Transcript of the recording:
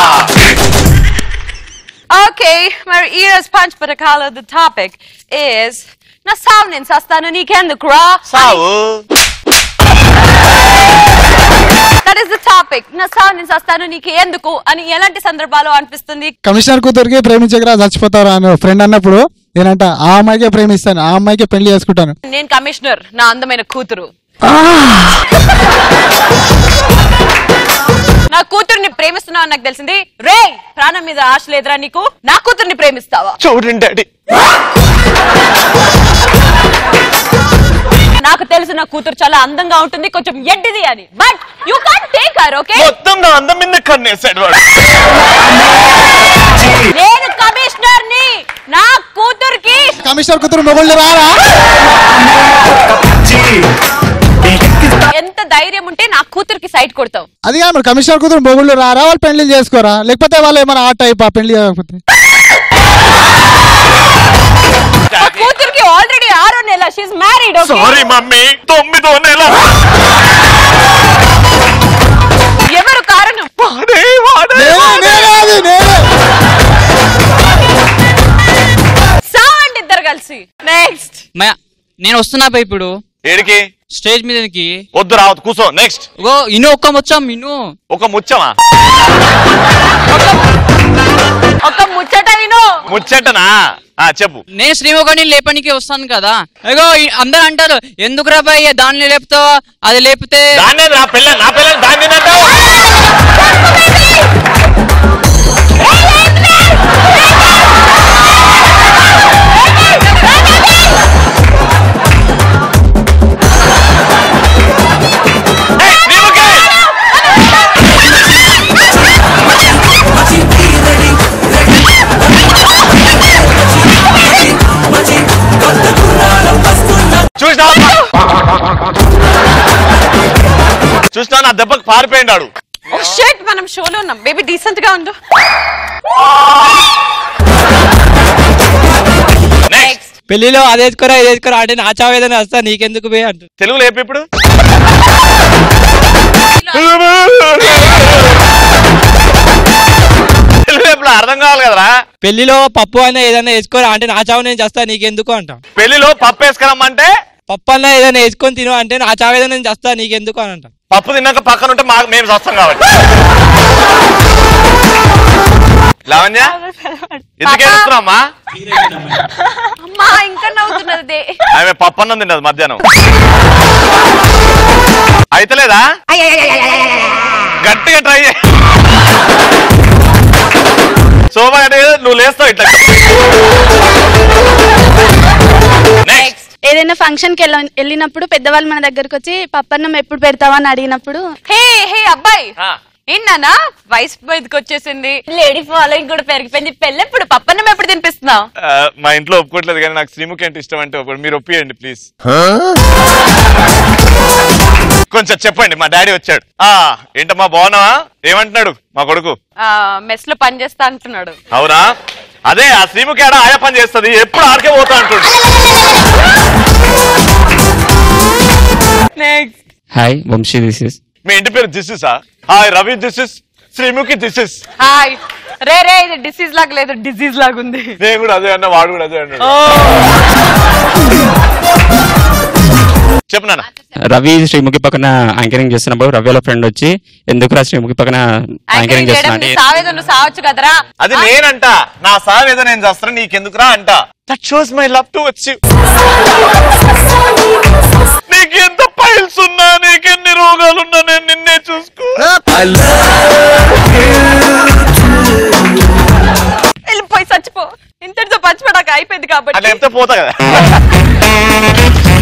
Okay, మరి ఈ రోజు పంచ్ పథకాలు ద టాపిక్ ఇస్ నా సావు నేను సస్తాను నీకెందుకు రా సావు దట్ ఇస్ ద టాపిక్ నా సావు నేను సస్తాను నీకు ఎందుకు అని ఎలాంటి సందర్భాలు అనిపిస్తుంది కమిషనర్ కూతురికి ప్రేమించకరా చచ్చిపోతారా అని ఫ్రెండ్ అన్నప్పుడు నేనంట ఆ అమ్మాయికే ప్రేమిస్తాను ఆ అమ్మాయికే పెళ్లి చేసుకుంటాను నేను కమిషనర్ నా అందమైన కూతురు నా కూతుర్ని ప్రేమిస్తున్నావు అని నాకు తెలిసింది రే ప్రాణం మీద ఆశ లేదురా నీకు నా కూతుర్ని ప్రేమిస్తావా చూడండి డాడీ నాకు తెలుసు నా కూతురు చాలా అందంగా ఉంటుంది కొంచెం ఎడ్డిది అని but you can't take her okay మొత్తం నా అందం మీద కన్నేసాడు వాడు నేను కమిషనర్ ని నా కూతురికి కమిషనర్ కూతురు మొగుళ్ళు రారా ఎంత ధైర్యం ఉంటే నా కూతురికి సైట్ కొడతావు అది కాదు మరి కమిషనర్ కూతురు మొగుళ్ళు రారా వాళ్ళు పెళ్లి చేసుకోరా లేకపోతే వాళ్ళు ఏమైనా ఆ టైప్ ఆ పెళ్లి చేయకపోతే నా కూతురికి ఆల్రెడీ ఆరో నెల she's married okay sorry mummy తొమ్మిదో నెల ఎవరు కారణం వాడే వాడే నేనే నేనే అది నేనే సావండి ఇద్దరు కలిసి నెక్స్ట్ మ- నేను వస్తున్నా పై ఇప్పుడు ఏడికి స్టేజ్ మీదకి వద్దు రావద్దు కూర్చో నెక్స్ట్ ఇగో ఇను ఒక్క వచ్చాం ఇను ఒక ముచ్చమా ఒక ముచ్చట విను ముచ్చటనా ఆ చెప్పు నేను శ్రీముఖని లేపనికి వస్తాను కదా ఇగో ఈ- అందరూ అంటారు ఎందుకు రా భయ్ దాన్ని లేపుతావు అది లేపితే దాన్నే నా పిల్ల నా పిల్ల దాన్ని తినంటావు ఏయ్, శ్రీముఖి! చూసినావా చూసినా నా దెబ్బకి పారిపోయిండాడు ఓ షట్ మనం షోలో ఉన్నాం బేబీ డీసెంట్ గా ఉండు నెక్స్ట్ పెళ్లిలో అది వేసుకోరా ఇది వేసుకోరా అంటే నా చావేదని వస్తా నీకెందుకు బే అంటు తెలుగులో చెప్పు ఇప్పుడు తెలుగు ఎప్పుడు అర్థం కావాలి కదరా పెళ్లిలో పప్పు అయినా ఏదైనా వేసుకోరా అంటే నా చావు నేను చేస్తా నీకెందుకు అంట పెళ్లిలో పప్పు వేసుకురమ్మంటే పప్పు అన్నా ఏదైనా వేసుకొని తిను అంటే నా చావేదో నేను చేస్తా నీకెందుకు అని అంట పప్పు తిన్నాక పక్కన ఉంటే మాకు మేము వస్తాం కాబట్టి లావణ్య ఎందుకు ఏడుస్తున్నామ్మా అమ్మా ఇంకా నవ్వుతున్నది ఆమె పప్పు అన్నం తిన్నది మధ్యాహ్నం అయితలేదా గట్టిగా ట్రై చేయి శోభ అంటే నువ్వు లేస్తావు ఇట్లా నెక్స్ట్ ఏదైనా ఫంక్షన్ కి వెళ్ళ- వెళ్ళినప్పుడు పెద్దవాళ్ళు మన దగ్గరకు వచ్చి పప్పన్నం ఎప్పుడు పెడతావా అని అడిగినప్పుడు హే హే అబ్బాయి ఆ. ఏంటన్నా వయసు మీదకి వచ్చేసింది లేడీ ఫాలోయింగ్ కూడా పెరిగిపోయింది పెళ్ళెప్పుడు పప్పన్నం ఎప్పుడు తినిపిస్తున్నావు ఆ, మా ఇంట్లో ఒప్పుకోవట్లేదు కానీ నాకు శ్రీముఖి అంటే ఇష్టం అంటే ఒప్పుకోండి మీరు ఒప్పియండి ప్లీజ్ కొంచెం చెప్పండి మా డాడీ వచ్చాడు ఆ ఏంటమ్మా బాగున్నావా ఏమంటున్నాడు మా కొడుకు మెస్ లో పని చేస్తా అంటున్నాడు అవునా అదే ఆ శ్రీముఖి ఆడ ఆయా పని చేస్తుంది ఎప్పుడు ఆడికే పోతా అంటుండు next hi Vamshi this is మీ ఇంటి పేరు this is hi Ravi this is Sreemukhi this is hi రే రే ఇది డిసీజ్ లాగా లేదు డిసీజ్ లాగా ఉంది నేను కూడా అదే అన్నా వాడు కూడా అదే అన్నాడు చెప్పు నాన్న రవి శ్రీముఖి పక్కన యాంకరింగ్ చేస్తున్నప్పుడు రవి వాళ్ళ ఫ్రెండ్ వచ్చి ఎందుకురా శ్రీముఖి పక్కన యాంకరింగ్ యాంకరింగ్ చేయడం చేస్తున్నా నీ అంటే సావేదో నువ్వు సావచ్చు కదరా అది నేనంట నా సావ్ ఏదో నేను చేస్తాను నీకెందుకురా అంట that shows my love to వచ్చి నీకు ఎంత పైల్స్ ఉన్నా నీకెన్ని రోగాలున్నా నేను నిన్నే చూసుకో వెళ్ళిపోయి చచ్చిపో ఇంతటితో పంచిపోయాక అయిపోయింది అట్లా కాబట్టి చెప్తే పోతా కదా